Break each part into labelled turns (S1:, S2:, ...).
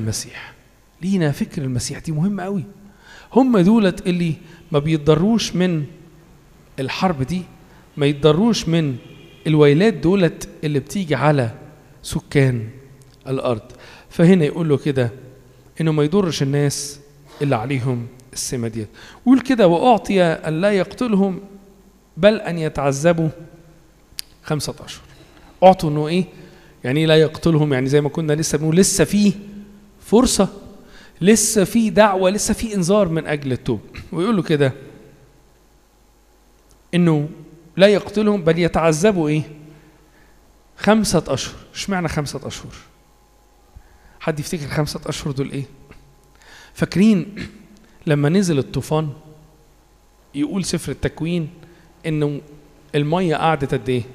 S1: المسيح لينا فكر المسيح دي مهمة قوي هم دولت اللي ما بيتضروش من الحرب دي ما يتضروش من الويلات دولت اللي بتيجي على سكان الأرض فهنا يقول له كده إنه ما يضرش الناس اللي عليهم السمة ديت يقول كده وأعطي أن لا يقتلهم بل أن يتعذبوا خمسة أشهر أعطوا إنه إيه يعني لا يقتلهم يعني زي ما كنا لسه بنقول لسه في فرصة لسه في دعوة لسه في إنذار من أجل التوب ويقول له كده إنه لا يقتلهم بل يتعذبوا إيه خمسة أشهر اشمعنى خمسة أشهر حد يفتكر خمسة أشهر دول إيه فاكرين لما نزل الطوفان يقول سفر التكوين إنه المية قعدت قد إيه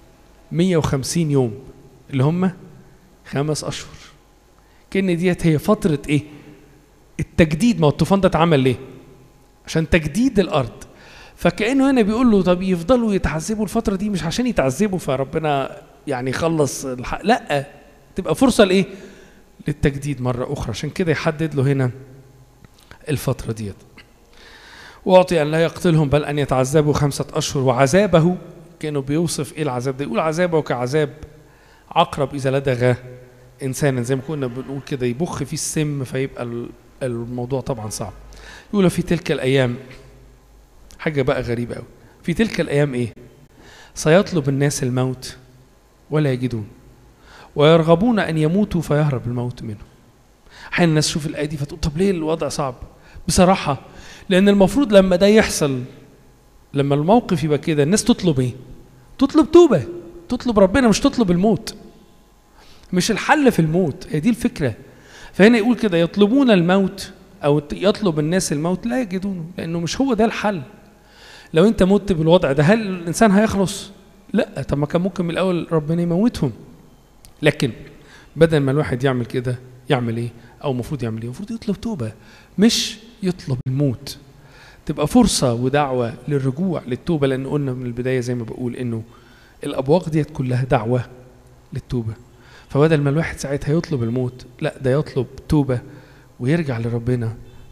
S1: 150 يوم اللي هم خمس أشهر كأن ديت هي فترة إيه التجديد ما هو الطوفان ده اتعمل ليه عشان تجديد الأرض فكأنه هنا بيقول له طب يفضلوا يتعذبوا الفترة دي مش عشان يتعذبوا فربنا يعني يخلص الحق لا تبقى فرصة لإيه للتجديد مرة أخرى عشان كده يحدد له هنا الفترة ديت وأعطي أن لا يقتلهم بل أن يتعذبوا خمسة أشهر وعذابه كانوا بيوصف إيه العذاب ده يقول عذابه كعذاب عقرب إذا لدغ إنسانا زي ما كنا بنقول كده يبخ فيه السم فيبقى الموضوع طبعا صعب يقول في تلك الأيام حاجة بقى غريبة قوي في تلك الأيام إيه سيطلب الناس الموت ولا يجدون ويرغبون أن يموتوا فيهرب الموت منهم أحيانا الناس تشوف الآية دي فتقول طب ليه الوضع صعب بصراحة لأن المفروض لما ده يحصل لما الموقف يبقى كده الناس تطلب إيه تطلب توبة تطلب ربنا مش تطلب الموت مش الحل في الموت هي دي الفكرة فهنا يقول كده يطلبون الموت أو يطلب الناس الموت لا يجدونه لأنه مش هو ده الحل لو أنت مت بالوضع ده هل الإنسان هيخلص؟ لا طب ما كان ممكن من الأول ربنا يموتهم لكن بدل ما الواحد يعمل كده يعمل إيه؟ أو المفروض يعمل إيه؟ المفروض يطلب توبة مش يطلب الموت تبقى فرصة ودعوة للرجوع للتوبة لأن قلنا من البداية زي ما بقول إنه الأبواق ديت كلها دعوة للتوبة فبدل ما الواحد ساعتها يطلب الموت لا ده يطلب توبة ويرجع لربنا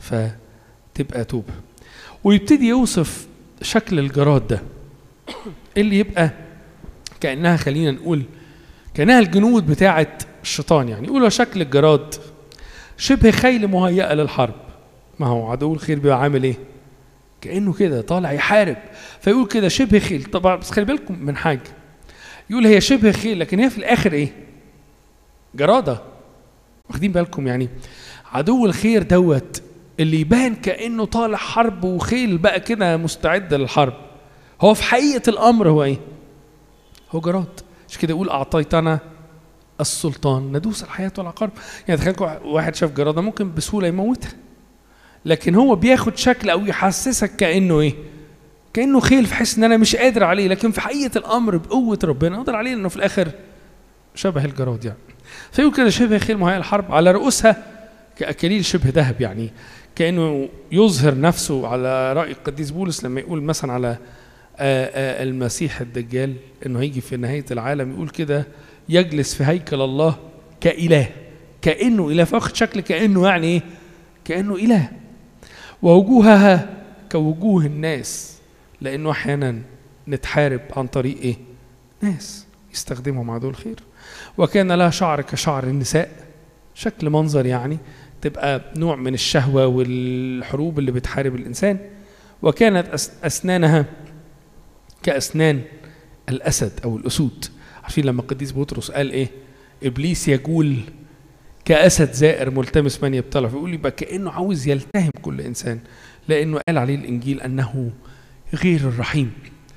S1: فتبقى توبة ويبتدي يوصف شكل الجراد ده اللي يبقى كأنها خلينا نقول كأنها الجنود بتاعة الشيطان يعني يقولوا شكل الجراد شبه خيل مهيئة للحرب ما هو عدو الخير بيبقى عامل ايه كأنه كده طالع يحارب فيقول كده شبه خيل طبعا بس خلي بالكم من حاجة يقول هي شبه خيل لكن هي في الآخر ايه جرادة واخدين بالكم يعني عدو الخير دوت اللي يبان كأنه طالع حرب وخيل بقى كده مستعد للحرب هو في حقيقة الأمر هو إيه؟ هو جراد عشان كده يقول أعطيتنا السلطان ندوس الحياة والعقارب يعني تخيل واحد شاف جرادة ممكن بسهولة يموتها لكن هو بياخد شكل أو يحسسك كأنه إيه؟ كأنه خيل في حس إن أنا مش قادر عليه لكن في حقيقة الأمر بقوة ربنا أقدر عليه لأنه في الآخر شبه الجراد يعني فيقول كده شبه خيل مهيئة الحرب على رؤوسها كأكاليل شبه ذهب يعني كأنه يظهر نفسه على رأي القديس بولس لما يقول مثلا على آآ آآ المسيح الدجال انه هيجي في نهاية العالم يقول كده يجلس في هيكل الله كإله كأنه إله فاخد شكل كأنه يعني إيه كأنه إله ووجوهها كوجوه الناس لأنه أحيانا نتحارب عن طريق إيه ناس يستخدمهم عدو الخير وكان لها شعر كشعر النساء شكل منظر يعني تبقى نوع من الشهوة والحروب اللي بتحارب الإنسان وكانت أسنانها كأسنان الأسد أو الأسود عارفين لما القديس بطرس قال إيه إبليس يجول كأسد زائر ملتمس من يبتلع فيقول يبقى كأنه عاوز يلتهم كل إنسان لأنه قال عليه الإنجيل أنه غير الرحيم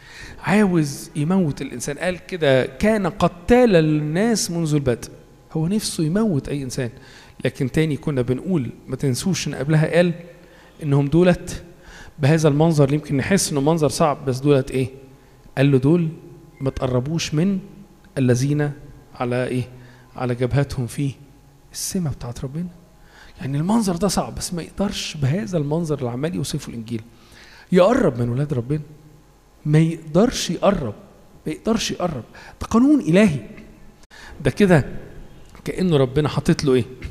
S1: عاوز يموت الإنسان قال كده كان قتالا للناس منذ البدء هو نفسه يموت أي إنسان لكن تاني كنا بنقول ما تنسوش إن قبلها قال إنهم دولت بهذا المنظر اللي يمكن نحس إنه منظر صعب بس دولت إيه؟ قال له دول ما تقربوش من الذين على إيه؟ على جبهتهم فيه السمة بتاعت ربنا يعني المنظر ده صعب بس ما يقدرش بهذا المنظر اللي عمال يوصفه الإنجيل يقرب من ولاد ربنا ما يقدرش يقرب ما يقدرش يقرب ده قانون إلهي ده كده كأنه ربنا حاطط له إيه